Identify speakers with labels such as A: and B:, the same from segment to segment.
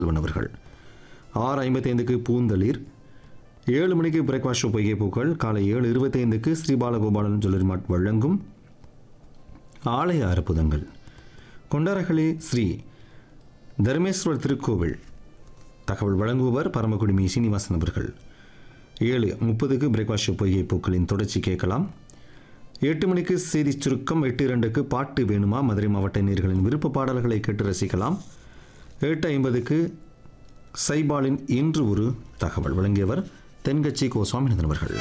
A: செல்வன் அவர்கள் ஆறு ஐம்பத்தைந்துக்கு பூந்தளிர் ஏழு மணிக்கு பிரேக்ஃபாஸ்ட் ஷோ பொய்கை பூக்கள் காலை ஏழு இருபத்தைந்துக்கு ஸ்ரீ பாலகோபாலன் ஜுவல்லரி மார்ட் வழங்கும் ஆலய அற்புதங்கள் கொண்டாரகளே ஸ்ரீ தர்மேஸ்வரர் திருக்கோவில் தகவல் வழங்குபவர் பரமக்குடிமி சீனிவாசன் அவர்கள் ஏழு முப்பதுக்கு பிரேக்ஃபாஸ்ட் ஷோ பொய்கை பூக்களின் தொடர்ச்சி கேட்கலாம் எட்டு மணிக்கு செய்தி சுருக்கம் எட்டு இரண்டுக்கு பாட்டு வேணுமா மதுரை மாவட்ட நேர்களின் விருப்ப பாடல்களை கேட்டு ரசிக்கலாம் எட்டு ஐம்பதுக்கு சைபாலின் இன்று ஒரு தகவல் வழங்கியவர் தென்கட்சி கோ சுவாமிநாதன் அவர்கள்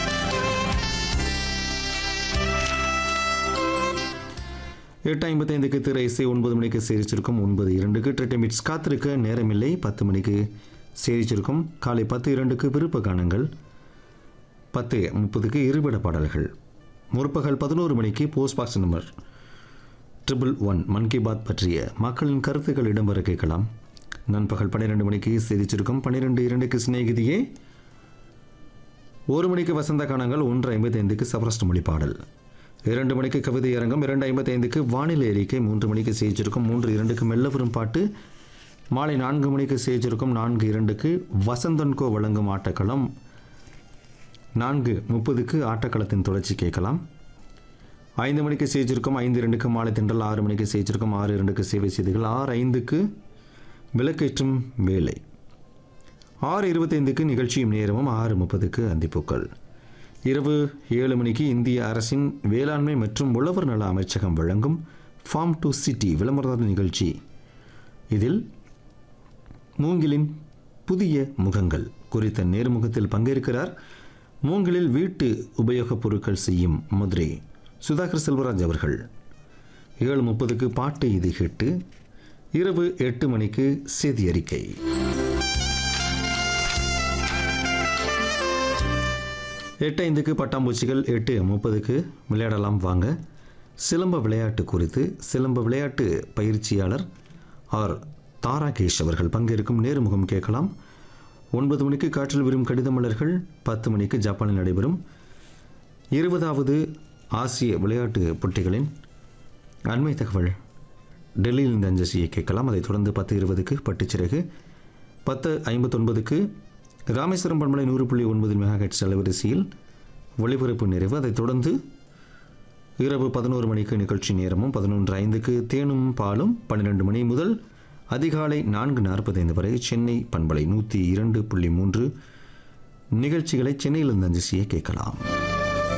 A: எட்டு ஐம்பத்தைந்துக்கு திரை இசை ஒன்பது மணிக்கு செய்தி சுருக்கம் ஒன்பது இரண்டுக்கு ட்ரெட்டை மிட்ஸ் காத்திருக்க நேரமில்லை பத்து மணிக்கு செய்தி சுருக்கம் காலை பத்து இரண்டுக்கு விருப்ப கானங்கள் பத்து முப்பதுக்கு இருபிட பாடல்கள் முற்பகல் பதினோரு மணிக்கு post box number triple one Mann Ki Baat பற்றிய மக்களின் கருத்துக்கள் இடம்பெற கேட்கலாம் நண்பகல் பன்னிரெண்டு மணிக்கு செய்தி சுருக்கம் பன்னிரெண்டு இரண்டுக்கு சிநேகிதியே ஒரு மணிக்கு வசந்த கானங்கள் ஒன்று ஐம்பத்தைந்துக்கு சபரஸ்ட் மொழி பாடல் இரண்டு மணிக்கு கவிதை அரங்கம் இரண்டு ஐம்பத்தைந்துக்கு வானிலை அறிக்கை மூன்று மணிக்கு செய்திருக்கும் மூன்று இரண்டுக்கு மெல்ல வரும் பாட்டு மாலை நான்கு மணிக்கு செய்திருக்கும் நான்கு இரண்டுக்கு வசந்தன்கோ வழங்கும் ஆட்டக்களம் நான்கு முப்பதுக்கு ஆட்டக்களத்தின் தொடர்ச்சி கேட்கலாம் ஐந்து மணிக்கு செய்திருக்கும் ஐந்து இரண்டுக்கு மாலை திண்டல் ஆறு மணிக்கு செய்திருக்கும் ஆறு இரண்டுக்கு சேவை செய்திகள் ஆறு ஐந்துக்கு விளக்கேற்றும் வேலை ஆறு இருபத்தைந்துக்கு நிகழ்ச்சியும் நேரமும் ஆறு முப்பதுக்கு அந்திப்பூக்கள் இரவு ஏழு மணிக்கு இந்திய அரசின் வேளாண்மை மற்றும் உழவர் நல அமைச்சகம் வழங்கும் ஃபார்ம் டு சிட்டி விளம்பரதார நிகழ்ச்சி இதில் மூங்கிலின் புதிய முகங்கள் குறித்த நேர்முகத்தில் பங்கேற்கிறார் மூங்கிலில் வீட்டு உபயோகப் பொருட்கள் செய்யும் மதுரை சுதாகர் செல்வராஜ் அவர்கள் ஏழு முப்பதுக்கு பாட்டு இது கேட்டு இரவு எட்டு மணிக்கு செய்தி அறிக்கை எட்டு ஐந்துக்கு பட்டாம்பூச்சிகள் எட்டு முப்பதுக்கு விளையாடலாம் வாங்க சிலம்ப விளையாட்டு குறித்து சிலம்ப விளையாட்டு பயிற்சியாளர் ஆர் தாராகேஷ் அவர்கள் பங்கேற்கும் நேர்முகம் கேட்கலாம் ஒன்பது மணிக்கு காற்றில் விரும் கடித மலர்கள் பத்து மணிக்கு ஜப்பானில் நடைபெறும் இருபதாவது ஆசிய விளையாட்டு போட்டிகளின் அண்மை தகவல் டெல்லியில் இந்த அஞ்சசியை கேட்கலாம் அதைத் தொடர்ந்து பத்து இருபதுக்கு பட்டுச்சிறகு பத்து ஐம்பத்தொன்பதுக்கு ராமேஸ்வரம் பண்பலை நூறு புள்ளி ஒன்பது மெகாஹெட்ஸ் அலைவரிசையில் ஒளிபரப்பு நிறைவு அதைத் தொடர்ந்து இரவு பதினோரு மணிக்கு நிகழ்ச்சி நேரமும் பதினொன்று ஐந்துக்கு தேனும் பாலும் பன்னிரெண்டு மணி முதல் அதிகாலை நான்கு நாற்பத்தைந்து வரை சென்னை பண்பலை நூற்றி இரண்டு புள்ளி மூன்று நிகழ்ச்சிகளை சென்னையிலிருந்து அஞ்சசியை கேட்கலாம்